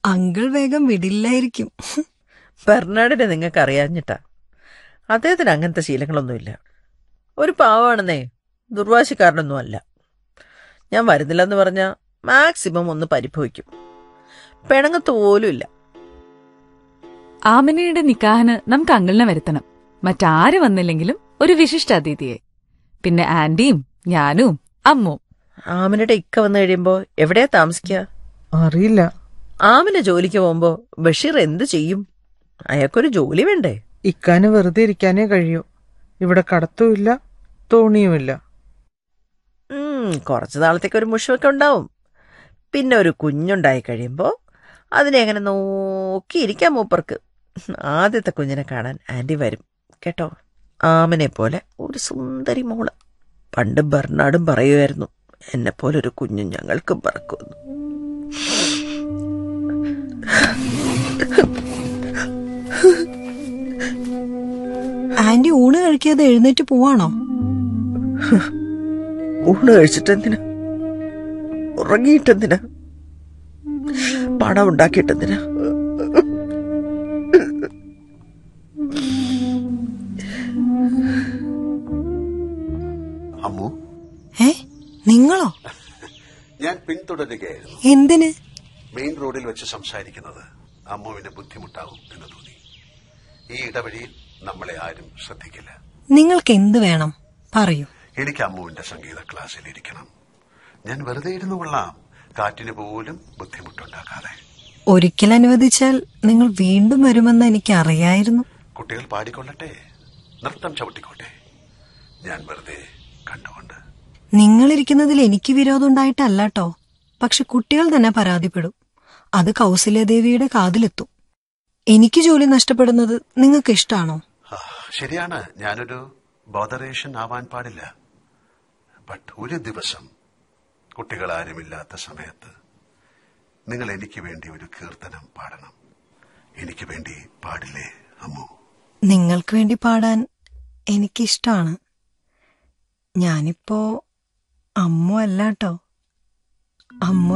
uncle വേഗം വിടില്ലായിരിക്കും ബെർണാഡിനെ നിങ്ങൾക്ക് അറിയാഞ്ഞിട്ടാ അദ്ദേഹത്തിന് അങ്ങനത്തെ ശീലങ്ങളൊന്നുമില്ല ഒരു പാവമാണെന്നേ ദുർവാശിക്കാരനൊന്നും അല്ല ഞാൻ വരുന്നില്ലെന്ന് പറഞ്ഞാൽ മാക്സിമം ഒന്ന് പരിഭവിക്കും പിണങ്ങത്ത് പോലും ഇല്ല ആമിനയുടെ നിക്കാഹിന് നമുക്ക് അങ്കിളിനെ വരുത്തണം മറ്റാര് വന്നില്ലെങ്കിലും ഒരു വിശിഷ്ട അതിഥിയെ പിന്നെ ആന്റിയും ഞാനും അമ്മും ആമിനയുടെ ഇക്ക വന്നു കഴിയുമ്പോ എവിടെയാ താമസിക്കുക അറിയില്ല ആമിന ജോലിക്ക് പോകുമ്പോ ബഷീർ എന്ത് ചെയ്യും അയാൾക്കൊരു ജോലി വേണ്ടേ ഇക്കാന് വെറുതെ ഇരിക്കാനേ കഴിയൂ ഇവിടെ കടത്തുമില്ല തോണിയുമില്ല ഉം, കുറച്ച് നാളത്തേക്ക് ഒരു മുഷമൊക്കെ ഉണ്ടാവും പിന്നെ ഒരു കുഞ്ഞുണ്ടായി കഴിയുമ്പോൾ അതിനെ അങ്ങനെ നോക്കിയിരിക്കാം മൂപ്പർക്ക് ആദ്യത്തെ കുഞ്ഞിനെ കാണാൻ ആന്റി വരും കേട്ടോ ആമനെ പോലെ ഒരു സുന്ദരി മോള് പണ്ട് ബർണാടും പറയുമായിരുന്നു എന്നെ പോലെ ഒരു കുഞ്ഞു ഞങ്ങൾക്ക് പറക്കുമെന്ന് ആന്റി ഊണ് കഴിക്കാതെ എഴുന്നേറ്റ് പോവാണോ ഊണ് കഴിച്ചിട്ടെന്തിനാ ഉറങ്ങിയിട്ടെന്തിനാ പണം ഉണ്ടാക്കിയിട്ടെന്തിനാ അമ്മു ഏ നിങ്ങളോ ഞാൻ പിന്തുടരുകയായിരുന്നു എന്തിന് മെയിൻ റോഡിൽ വെച്ച് സംസാരിക്കുന്നത് അമ്മുവിന് ബുദ്ധിമുട്ടാവും എന്ന് തോന്നി ഈ ഇടവഴിയിൽ നമ്മളെ ആരും ശ്രദ്ധിക്കില്ല നിങ്ങൾക്ക് എന്ത് വേണം പറയൂ എനിക്ക് അമ്മുവിന്റെ സംഗീത ക്ലാസ്സിൽ ഇരിക്കണം ഞാൻ വെറുതെ ഇരുന്നു കൊള്ളാം കാറ്റിന് പോലും ബുദ്ധിമുട്ടുണ്ടാക്കാതെ ഒരിക്കൽ അനുവദിച്ചാൽ നിങ്ങൾ വീണ്ടും വരുമെന്ന് എനിക്ക് അറിയായിരുന്നു കുട്ടികൾ പാടിക്കൊള്ളട്ടെ നൃത്തം ചവിട്ടിക്കോട്ടെ ഞാൻ വെറുതെ കണ്ടുകൊണ്ട് നിങ്ങളിരിക്കുന്നതിൽ എനിക്ക് വിരോധമുണ്ടായിട്ടല്ല കേട്ടോ പക്ഷെ കുട്ടികൾ തന്നെ പരാതിപ്പെടും അത് കൗസല്യദേവിയുടെ കാതിലെത്തും എനിക്ക് ജോലി നഷ്ടപ്പെടുന്നത് നിങ്ങൾക്ക് ഇഷ്ടാണോ ആ, ശരിയാണ് ഞാനൊരു ബോധറേഷൻ ആവാൻ പാടില്ല ബട്ട് ഒരു ദിവസം കുട്ടികൾ ആരുമില്ലാത്ത സമയത്ത് നിങ്ങൾ എനിക്ക് വേണ്ടി ഒരു കീർത്തനം പാടണം എനിക്ക് വേണ്ടി പാടില്ലേ അമ്മു നിങ്ങൾക്ക് വേണ്ടി പാടാൻ എനിക്കിഷ്ടാണ് ഞാനിപ്പോ അമ്മ അല്ല കേട്ടോ അമ്മ